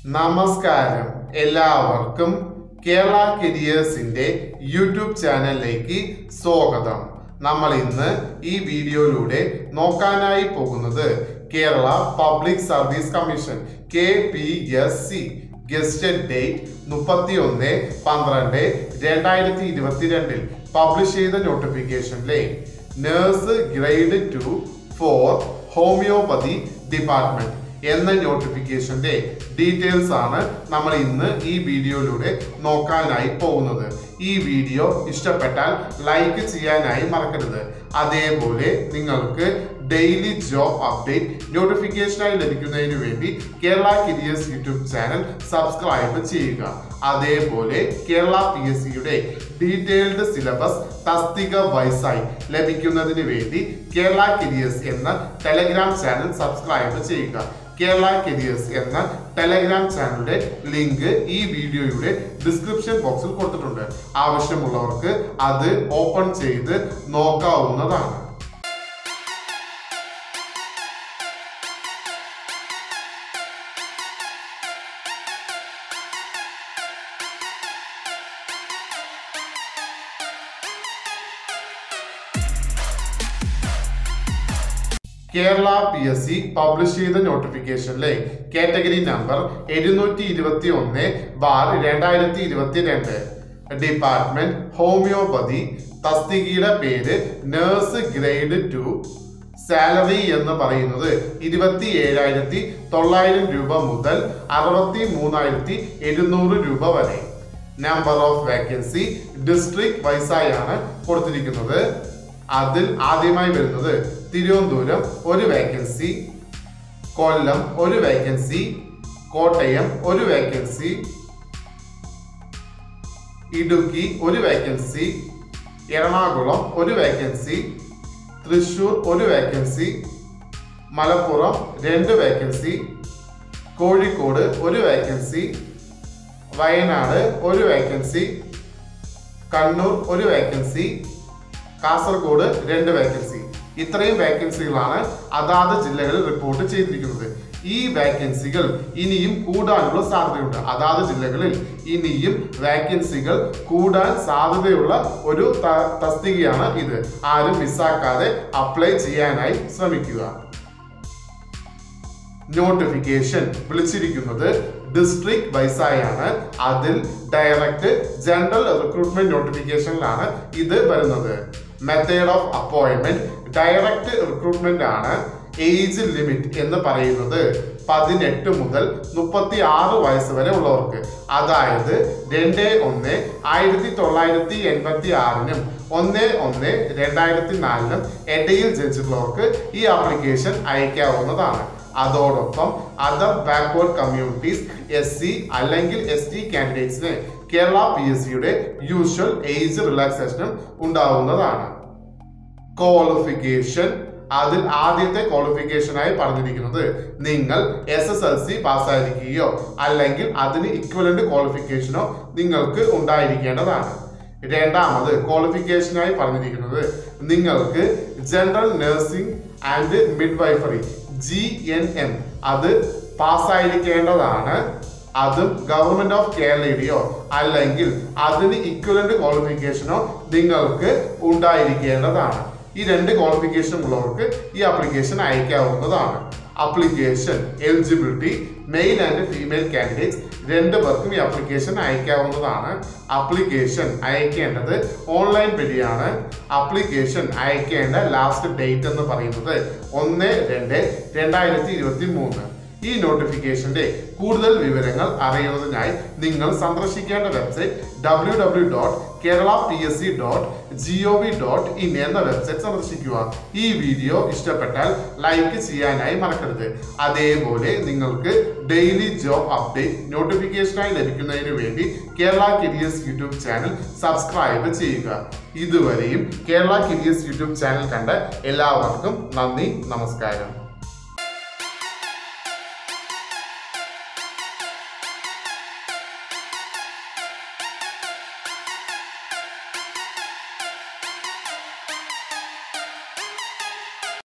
നമസ്കാരം എല്ലാവർക്കും കേരള കരിയേഴ്സിന്റെ യൂട്യൂബ് ചാനലിലേക്ക് സ്വാഗതം നമ്മൾ ഇന്ന് ഈ വീഡിയോയിലൂടെ നോക്കാനായി പോകുന്നത് Kerala public service commission K P S C gazetted date മുപ്പത്തി ഒന്ന് പന്ത്രണ്ട് രണ്ടായിരത്തി ഇരുപത്തിരണ്ടിൽ പബ്ലിഷ് ചെയ്ത നോട്ടിഫിക്കേഷനിലെ nurse grade two for homoeopathy department എന്ന നോട്ടിഫിക്കേഷന്റെ ഡീറ്റെയിൽസ് ആണ് നമ്മൾ ഇന്ന് ഈ വീഡിയോയിലൂടെ നോക്കാനായി പോകുന്നത് ഈ വീഡിയോ ഇഷ്ടപ്പെട്ടാൽ ലൈക്ക് ചെയ്യാനായി മറക്കരുത് അതേപോലെ നിങ്ങൾക്ക് ഡെയിലി ജോബ് അപ്ഡേറ്റ് നോട്ടിഫിക്കേഷനായി ലഭിക്കുന്നതിന് വേണ്ടി Kerala careers YouTube channel subscribe ചെയ്യുക അതേപോലെ കേരള പി എസ് സിയുടെ ഡീറ്റെയിൽഡ് സിലബസ് തസ്തിക വൈസായി ലഭിക്കുന്നതിന് വേണ്ടി കേരള കരിയേഴ്സ് എന്ന ടെലഗ്രാം ചാനൽ സബ്സ്ക്രൈബ് ചെയ്യുക കേരള കരിയേഴ്സ് എന്ന ടെലഗ്രാം ചാനലിന്റെ ലിങ്ക് ഈ വീഡിയോയുടെ ഡിസ്ക്രിപ്ഷൻ ബോക്സിൽ കൊടുത്തിട്ടുണ്ട് ആവശ്യമുള്ളവർക്ക് അത് ഓപ്പൺ ചെയ്ത് നോക്കാവുന്നതാണ് Kerala P S C publish ചെയ്ത നോട്ടിഫിക്കേഷനിലെ കാറ്റഗറി നമ്പർ എഴുന്നൂറ്റി ഇരുപത്തി ഒന്ന് ബാർ രണ്ടായിരത്തി ഇരുപത്തി രണ്ട് ഡിപ്പാർട്ട്മെന്റ് ഹോമിയോപ്പതി തസ്തികയുടെ പേര് നേഴ്സ് ഗ്രേഡ് ടു സാലറി എന്ന് പറയുന്നത് ഇരുപത്തി ഏഴായിരത്തി തൊള്ളായിരം രൂപ മുതൽ അറുപത്തി മൂന്നായിരത്തി എഴുന്നൂറ് രൂപ വരെ നമ്പർ ഓഫ് വേക്കൻസി ഡിസ്ട്രിക്ട് വൈസായാണ് കൊടുത്തിരിക്കുന്നത് അതിൽ ആദ്യമായി വരുന്നത് തിരുവനന്തപുരം ഒരു വേക്കൻസി കൊല്ലം ഒരു വേക്കൻസി കോട്ടയം ഒരു വേക്കൻസി ഇടുക്കി ഒരു വേക്കൻസി എറണാകുളം ഒരു വേക്കൻസി തൃശൂർ ഒരു വേക്കൻസി മലപ്പുറം രണ്ട് വേക്കൻസി കോഴിക്കോട് ഒരു വേക്കൻസി വയനാട് ഒരു വേക്കൻസി കണ്ണൂർ ഒരു വേക്കൻസി കാസർഗോഡ് രണ്ട് വേക്കൻസി ഇത്രയും വേക്കൻസികളാണ് അതാത് ജില്ലകളിൽ റിപ്പോർട്ട് ചെയ്തിരിക്കുന്നത് ഈ വേക്കൻസികൾ ഇനിയും കൂടാനുള്ള സാധ്യതയുണ്ട് അതാത് ജില്ലകളിൽ ഇനിയും വേക്കൻസികൾ കൂടാൻ സാധ്യതയുള്ള ഒരു ത- തസ്തികയാണ് ഇത് ആരും മിസ്സാക്കാതെ അപ്ലൈ ചെയ്യാനായി ശ്രമിക്കുക നോട്ടിഫിക്കേഷൻ വിളിച്ചിരിക്കുന്നത് ഡിസ്ട്രിക്ട് വൈസായാണ് അതിൽ ഡയറക്റ്റ് ജനറൽ റിക്രൂട്ട്മെന്റ് നോട്ടിഫിക്കേഷനിലാണ് ഇത് വരുന്നത് method of appointment direct recruitment ആണ് ഏജ് ലിമിറ്റ് എന്ന് പറയുന്നത് പതിനെട്ട് മുതൽ മുപ്പത്തി ആറ് വയസ്സ് വരെ ഉള്ളവർക്ക് അതായത് രണ്ട് ഒന്ന് ആയിരത്തി തൊള്ളായിരത്തി എൺപത്തി ആറിനും ഒന്ന് ഒന്ന് രണ്ടായിരത്തി നാലിനും ഇടയിൽ ജനിച്ചിട്ടുള്ളവർക്ക് ഈ ആപ്ലിക്കേഷൻ അയക്കാവുന്നതാണ് അതോടൊപ്പം other backward communities S C അല്ലെങ്കിൽ എസ് ടി കാൻഡിഡേറ്റ്സിന് കേരള പി എസ് സിയുടെ യൂഷ്വൽ ഏജ് റിലാക്സേഷനും ഉണ്ടാവുന്നതാണ് ക്വാളിഫിക്കേഷൻ അതിൽ ആദ്യത്തെ ക്വാളിഫിക്കേഷനായി പറഞ്ഞിരിക്കുന്നത് നിങ്ങൾ എസ് എസ് എൽ സി പാസ്സായിരിക്കുകയോ അല്ലെങ്കിൽ അതിന് ഇക്വലന്റ് ക്വാളിഫിക്കേഷനോ നിങ്ങൾക്ക് ഉണ്ടായിരിക്കേണ്ടതാണ് രണ്ടാമത് ക്വാളിഫിക്കേഷനായി പറഞ്ഞിരിക്കുന്നത് നിങ്ങൾക്ക് general nursing and midwifery G N M അത് പാസ്സായിരിക്കേണ്ടതാണ് അതും ഗവൺമെന്റ് ഓഫ് കേരളയുടെയോ അല്ലെങ്കിൽ അതിന് ഇക്വലന്റ് ക്വാളിഫിക്കേഷനോ നിങ്ങൾക്ക് ഉണ്ടായിരിക്കേണ്ടതാണ് ഈ രണ്ട് ക്വാളിഫിക്കേഷൻ ഉള്ളവർക്ക് ഈ ആപ്ലിക്കേഷൻ അയക്കാവുന്നതാണ് application eligibility male and female candidates രണ്ട് പേർക്കും ഈ ആപ്ലിക്കേഷൻ അയക്കാവുന്നതാണ് ആപ്ലിക്കേഷൻ അയക്കേണ്ടത് ഓൺലൈൻ വഴിയാണ് ആപ്ലിക്കേഷൻ അയക്കേണ്ട ലാസ്റ്റ് ഡേറ്റ് എന്ന് പറയുന്നത് ഒന്ന് രണ്ട് രണ്ടായിരത്തി ഇരുപത്തി മൂന്ന് ഈ നോട്ടിഫിക്കേഷന്റെ കൂടുതൽ വിവരങ്ങൾ അറിയുന്നതിനായി നിങ്ങൾ സന്ദർശിക്കേണ്ട website W W dot Kerala P S C dot G O V dot in എന്ന വെബ്സൈറ്റ് സന്ദർശിക്കുക ഈ വീഡിയോ ഇഷ്ടപ്പെട്ടാൽ ലൈക്ക് ചെയ്യാനായി മറക്കരുത് അതേപോലെ നിങ്ങൾക്ക് ഡെയിലി ജോബ് അപ്ഡേറ്റ് നോട്ടിഫിക്കേഷനായി ലഭിക്കുന്നതിന് വേണ്ടി Kerala careers YouTube channel subscribe ചെയ്യുക ഇതുവരെയും കേരള കരിയേഴ്സ് യൂട്യൂബ് ചാനൽ കണ്ട എല്ലാവർക്കും നന്ദി നമസ്കാരം